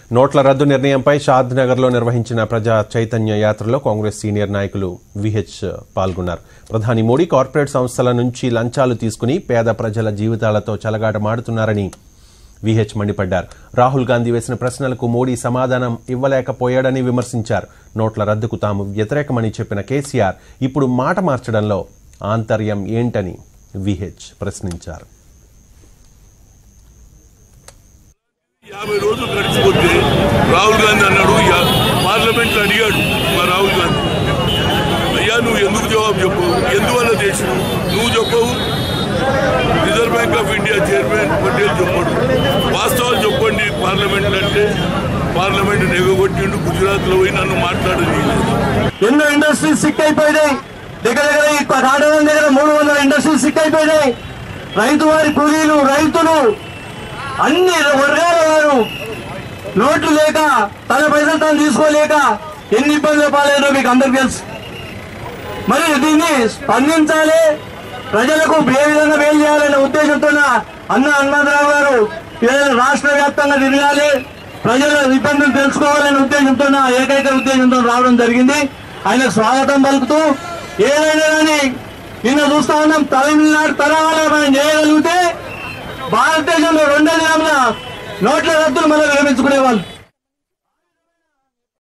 నోట్ల రద్దు నిర్ణయంపై షాద్ నగర్లో నిర్వహించిన ప్రజా చైతన్య యాత్రలో కాంగ్రెస్ సీనియర్ నాయకులు విహెచ్ పాల్గొన్నారు ప్రధాని మోడీ కార్పొరేట్ సంస్థల నుంచి లంచాలు తీసుకుని పేద ప్రజల జీవితాలతో చెలగాటమాడుతున్నారని విహెచ్ మండిపడ్డారు రాహుల్ గాంధీ వేసిన ప్రశ్నలకు మోడీ సమాధానం ఇవ్వలేకపోయాడని విమర్శించారు నోట్ల రద్దుకు తాము వ్యతిరేకమని చెప్పిన కేసీఆర్ ఇప్పుడు మాట మార్చడంలో ఆంతర్యం ఏంటని విహెచ్ ప్రశ్నించారు యాభై రోజులు గడిచిపోతే రాహుల్ గాంధీ అన్నాడు యా- పార్లమెంట్ లో అడిగాడు మా రాహుల్ గాంధీ అయ్యా నువ్వు ఎందుకు జవాబు చెప్పవు ఎందువల్ల చేసినావు నువ్వు చెప్పవు Reserve Bank of India chairman Patel చెప్పాడు వాస్తవాలు చెప్పండి పార్లమెంట్ అంటే పార్లమెంట్ నెగగొట్టిండు గుజరాత్ లో పోయి నన్ను మాట్లాడని ఎన్నో ఇండస్ట్రీస్ సిక్ అయిపోయినాయి దగ్గర దగ్గర ఈ కాటవరం దగ్గర మూడు వందల ఇండస్ట్రీస్ సిక్ అయిపోయినాయి రైతు వారి కూలీలు రైతులు అన్ని వర్గాల వారు నోట్లు లేక తన పైసలు తాను తీసుకోలేక ఎన్ని ఇబ్బందులు పాలైనో మీకు అందరికి తెలుసు మరి దీన్ని స్పందించాలి ప్రజలకు ఏ విధంగా మేలు చేయాలనే ఉద్దేశంతో అన్న హనుమంతరావు గారు ఈరోజు రాష్ట్ర వ్యాప్తంగా తిరగాలి ప్రజల ఇబ్బందులు తెలుసుకోవాలనే ఉద్దేశంతో ఏకైక ఉద్దేశంతో రావడం జరిగింది ఆయనకు స్వాగతం పలుకుతూ ఏదైనా కానీ నిన్న చూస్తా ఉన్నాం తమిళనాడు తరహాలో మనం చేయగలిగితే భారతదేశంలో రెండో దినంలో నోట్ల రద్దులు మనం విరమించుకునే వాళ్ళు